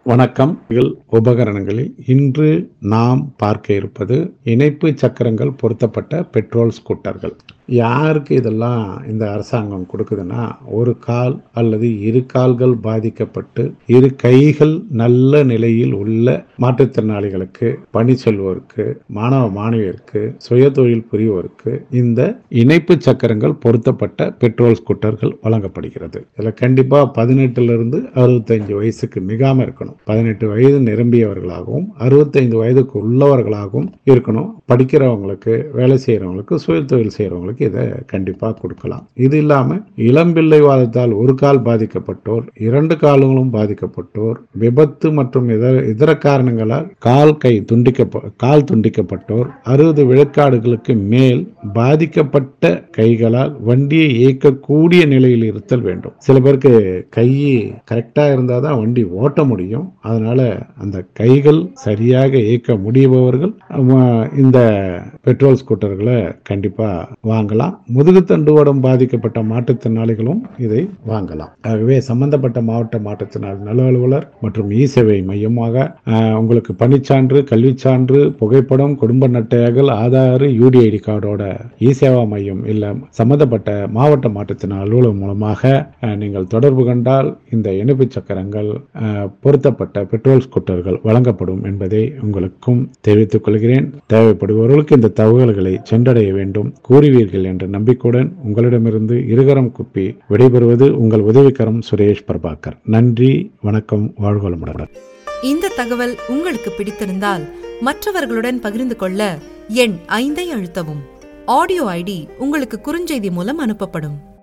வணக்கம் இதில் உபகரணங்களில் இன்று நாம் பார்க்க இருப்பது இணைப்பு சக்கரங்கள் பொருத்தப்பட்ட பெட்ரோல் ஸ்கூட்டர்கள் யாருக்கு இதெல்லாம் இந்த அரசாங்கம் கொடுக்குதுன்னா ஒரு கால் அல்லது இரு கால்கள் பாதிக்கப்பட்டு இரு கைகள் நல்ல நிலையில் உள்ள மாற்றுத்திறனாளிகளுக்கு பணி செல்வோருக்கு மாணவ மாணவியருக்கு சுயதொழில் புரிவோருக்கு இந்த இணைப்பு சக்கரங்கள் பொருத்தப்பட்ட பெட்ரோல் ஸ்கூட்டர்கள் வழங்கப்படுகிறது இதில் கண்டிப்பாக பதினெட்டுலேருந்து அறுபத்தஞ்சு வயசுக்கு மிகாம இருக்கணும் பதினெட்டு வயது நிரம்பியவர்களாகவும் அறுபத்தைந்து வயதுக்கு உள்ளவர்களாகவும் இருக்கணும் படிக்கிறவங்களுக்கு வேலை செய்கிறவங்களுக்கு சுயதொழில் செய்கிறவங்களுக்கு இதை கண்டிப்பாக கொடுக்கலாம் இது இல்லாமல் இளம்பிள்ளைவாதத்தால் ஒரு கால் பாதிக்கப்பட்டோர் இரண்டு கால்களும் பாதிக்கப்பட்டோர் விபத்து மற்றும் இதர இதர காரணங்களால் கால் கை துண்டிக்க கால் துண்டிக்கப்பட்டோர் அறுபது விழுக்காடுகளுக்கு மேல் பாதிக்கப்பட்ட கைகளால் வண்டியை இயக்கக்கூடிய நிலையில் இருத்தல் வேண்டும் சில பேருக்கு கை கரெக்டா இருந்தால் தான் வண்டி ஓட்ட முடியும் அதனால அந்த கைகள் சரியாக இயக்க முடியுபவர்கள் அஹ், இந்த பெட்ரோல் ஸ்கூட்டர்களை கண்டிப்பா வாங்கலாம் முதுகுத்தண்டுவடம் பாதிக்கப்பட்ட மாற்றுத்திறனாளிகளும் இதை வாங்கலாம் ஆகவே சம்பந்தப்பட்ட மாவட்ட மாற்றுத்திறனாளி நல அலுவலர் மற்றும் இ சேவை மையமாக அஹ், உங்களுக்கு பணிச்சான்று கல்விச்சான்று புகைப்படம் குடும்ப அட்டைகள் ஆதார் யூடிஐடி கார்டோட இ சேவா மையம் இல்ல சம்பந்தப்பட்ட மாவட்ட மாற்றுத்திறனாளி அலுவலகம் மூலமாக அஹ், நீங்கள் தொடர்பு கொண்டால் இந்த இணைப்பு சக்கரங்கள் அஹ், பொருத்தப்பட்ட பெட்ரோல் ஸ்கூட்டர்கள் வழங்கப்படும் என்பதை உங்களுக்கும் தெரிவித்துக் கொள்கிறேன் தேவைப்படுபவர்களுக்கு இந்த தகவல்களை சென்றடைய வேண்டும் கூறுவீர்கள் என்ற நம்பிக்கையுடன் உங்களிடமிருந்து இருகரம் குப்பி விடைபெறுவது உங்கள் உதவிக்கரம் சுரேஷ் பிரபாகர் நன்றி வணக்கம் வாழ்வளமுடன் இந்த தகவல் உங்களுக்கு பிடித்திருந்தால் மற்றவர்களுடன் பகிர்ந்து கொள்ள எண் ஐந்தை அழுத்தவும் ஆடியோ ஐடி உங்களுக்கு குறுஞ்செய்தி மூலம் அனுப்பப்படும்